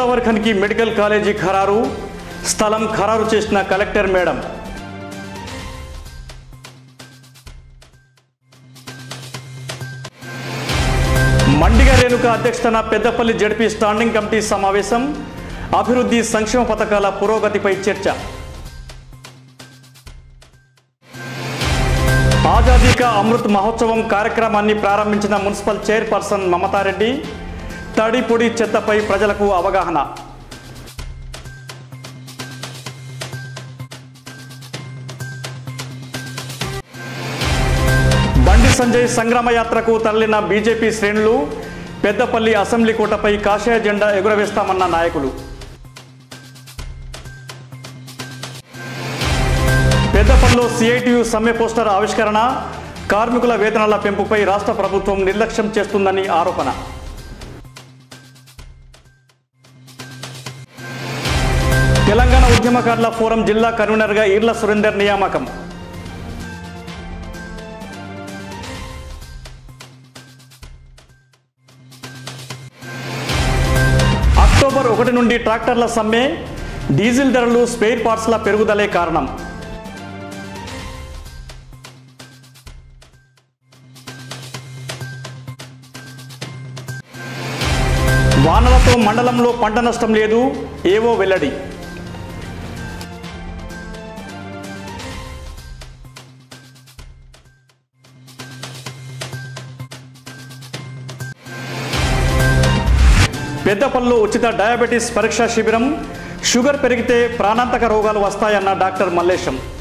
గోదావరిఖన్కి medical college ఖరారు స్థలం ఖరారు చేసిన కలెక్టర్ మేడం మండిగ రేణుక అధ్యక్షతన పెద్దపల్లి జడ్పీ స్టాండింగ్ కమిటీ సమావేశం అభివృద్ధి సంక్షేమ పథకాల పురోగతిపై చర్చ ఆజాదీ కా అమృత్ మహోత్సవం కార్యక్రమాన్ని ప్రారంభించిన మున్సిపల్ చైర్పర్సన్ మమతారెడ్డి తడి పొడి చెత్తపై ప్రజలకు అవగాహన బండి సంజయ్ సంగ్రామ యాత్రకు తరలిన బీజేపీ శ్రేణులు పెద్దపల్లి అసెంబ్లీ కోటపై కాషాయ జెండా ఎగురవేస్తామన్న నాయకులు పెద్దపల్లిలో సిఐటియు సమ్మె పోస్టర్ ఆవిష్కరణ కార్మికుల వేతనాల పెంపుపై రాష్ట్ర ప్రభుత్వం నిర్లక్ష్యం చేస్తుందని ఆరోపణ తెలంగాణ ఉద్యమకారుల ఫోరం జిల్లా కన్వీనర్గా ఈర్ల సురేందర్ నియామకం అక్టోబర్ ఒకటి నుండి ట్రాక్టర్ల సమ్మె డీజిల్ ధరలు స్పేర్ పార్ట్స్ల పెరుగుదలే కారణం వానలతో మండలంలో పంట నష్టం లేదు ఏవో వెల్లడి పెద్దపల్లిలో ఉచిత డయాబెటీస్ పరీక్షా శిబిరం షుగర్ పెరిగితే ప్రాణాంతక రోగాలు వస్తాయన్న డాక్టర్ మల్లేశం